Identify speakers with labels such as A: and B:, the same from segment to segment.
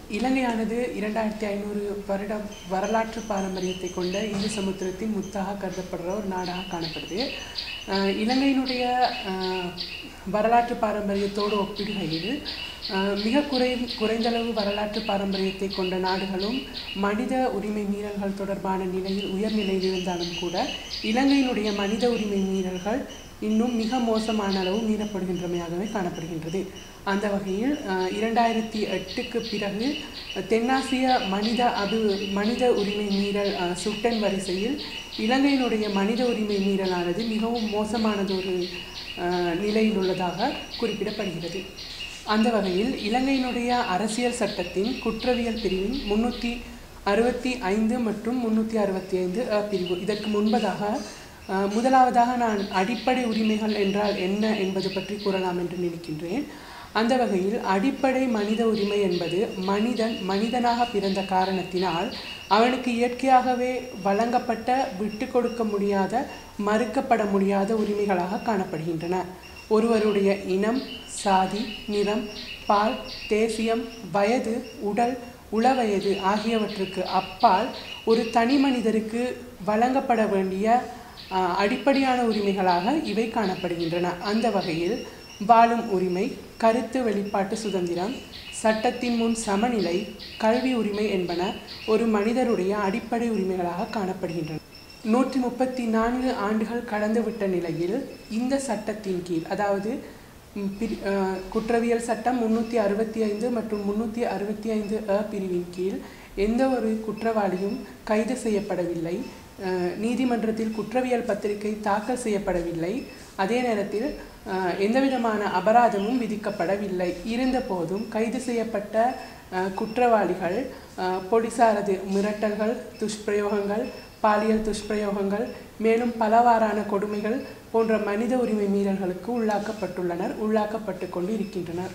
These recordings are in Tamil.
A: இலங்கையானது இரண்டாயிரத்தி ஐநூறு வருட வரலாற்று பாரம்பரியத்தை கொண்ட இந்து சமுத்திரத்தின் முத்தாக கருதப்படுற ஒரு நாடாக காணப்படுது அஹ் இலங்கையினுடைய அஹ், வரலாற்று பாரம்பரியத்தோடு ஒப்பிடுகையில் அஹ், மிக குறை குறைந்தளவு வரலாற்று பாரம்பரியத்தை கொண்ட நாடுகளும் மனித உரிமை மீறல்கள் தொடர்பான நிலையில் உயர்நிலையில் இருந்தாலும் கூட இலங்கையினுடைய மனித உரிமை மீறல்கள் இன்னும் மிக மோசமான அளவு மீறப்படுகின்றமையாகவே காணப்படுகின்றது அந்த வகையில் அஹ், இரண்டாயிரத்தி எட்டுக்கு பிறகு தென்னாசிய மனித அபி மனித உரிமை மீறல் அஹ், சுட்டன் வரிசையில் இலங்கையினுடைய மனித உரிமை மீறலானது மிகவும் மோசமானதொரு அஹ், நிலையில் உள்ளதாக குறிப்பிடப்படுகிறது அந்த வகையில் இலங்கையினுடைய அரசியல் சட்டத்தின் குற்றவியல் பிரிவின் முன்னூற்றி அறுபத்தி ஐந்து மற்றும் முன்னூற்றி அறுபத்தி ஐந்து பிரிவு இதற்கு முன்பதாக அஹ், முதலாவதாக நான் அடிப்படை உரிமைகள் என்றால் என்ன என்பது பற்றி கூறலாம் என்று நினைக்கின்றேன் அந்த வகையில் அடிப்படை மனித உரிமை என்பது மனிதன் மனிதனாக பிறந்த காரணத்தினால் அவனுக்கு இயற்கையாகவே வழங்கப்பட்ட விட்டு கொடுக்க முடியாத மறுக்கப்பட முடியாத உரிமைகளாக காணப்படுகின்றன ஒருவருடைய இனம் சாதி நிறம் பால் தேசியம் வயது உடல் உளவயது ஆகியவற்றுக்கு அப்பால் ஒரு தனி மனிதருக்கு வழங்கப்பட வேண்டிய ஆஹ், அடிப்படையான உரிமைகளாக இவை காணப்படுகின்றன அந்த வகையில் வாழும் உரிமை கருத்து வெளிப்பாட்டு சுதந்திரம் சட்டத்தின் முன் சமநிலை கல்வி உரிமை என்பன ஒரு மனிதருடைய அடிப்படை உரிமைகளாக காணப்படுகின்றன நூற்றி முப்பத்தி நான்கு ஆண்டுகள் கடந்துவிட்ட நிலையில் இந்த சட்டத்தின் கீழ் அதாவது ம், பிரி- அஹ், குற்றவியல் சட்டம் முன்னூற்றி அறுபத்தி ஐந்து மற்றும் முன்னூற்றி அறுபத்தி ஐந்து அ பிரிவின் கீழ் எந்த ஒரு குற்றவாளியும் கைது செய்யப்படவில்லை அஹ், நீதிமன்றத்தில் குற்றவியல் பத்திரிகை தாக்கல் செய்யப்படவில்லை அதே நேரத்தில் அஹ், எந்தவிதமான அபராதமும் விதிக்கப்படவில்லை இருந்தபோதும் கைது செய்யப்பட்ட அஹ், குற்றவாளிகள் அஹ், போலீசாரது மிரட்டல்கள் துஷ்பிரயோகங்கள் பாலியல் துஷ்பிரயோகங்கள் மேலும் பலவாறான கொடுமைகள் போன்ற மனித உரிமை மீறல்களுக்கு உள்ளாக்கப்பட்டுள்ளனர் உள்ளாக்கப்பட்டு கொண்டு இருக்கின்றனர்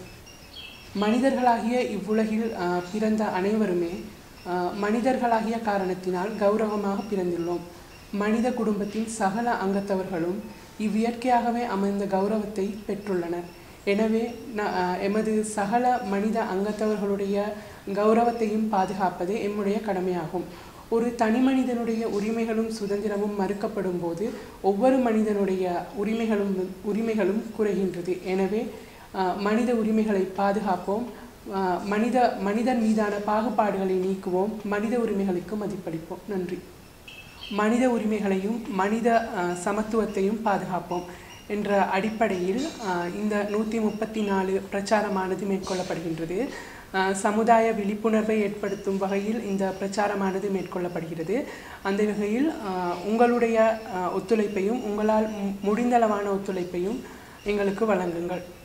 A: மனிதர்களாகிய இவ்வுலகில் ஆஹ், பிறந்த அனைவருமே ஆஹ், மனிதர்களாகிய காரணத்தினால் கௌரவமாக பிறந்துள்ளோம் மனித குடும்பத்தின் சகல அங்கத்தவர்களும் இவ்வியற்கையாகவே அமைந்த கௌரவத்தை பெற்றுள்ளனர் எனவே ந- ஆஹ், எமது சகல மனித அங்கத்தவர்களுடைய கௌரவத்தையும் பாதுகாப்பதே எம்முடைய கடமையாகும் ஒரு தனி மனிதனுடைய உரிமைகளும் சுதந்திரமும் மறுக்கப்படும் போது ஒவ்வொரு மனிதனுடைய உரிமைகளும் உரிமைகளும் குறைகின்றது எனவே ஆஹ், மனித உரிமைகளை பாதுகாப்போம் ஆஹ், மனித மனிதன் மீதான பாகுபாடுகளை நீக்குவோம் மனித உரிமைகளுக்கு மதிப்பளிப்போம் நன்றி மனித உரிமைகளையும் மனித ஆஹ், சமத்துவத்தையும் பாதுகாப்போம் என்ற அடிப்படையில் ஆஹ், இந்த நூற்றி முப்பத்தி நாலு பிரச்சாரமானது மேற்கொள்ளப்படுகின்றது ஆஹ், சமுதாய விழிப்புணர்வை ஏற்படுத்தும் வகையில் இந்த பிரச்சாரமானது மேற்கொள்ளப்படுகிறது அந்த வகையில் ஆஹ், உங்களுடைய ஆஹ், ஒத்துழைப்பையும் உங்களால் மு- முடிந்தளவான ஒத்துழைப்பையும் எங்களுக்கு வழங்குங்கள்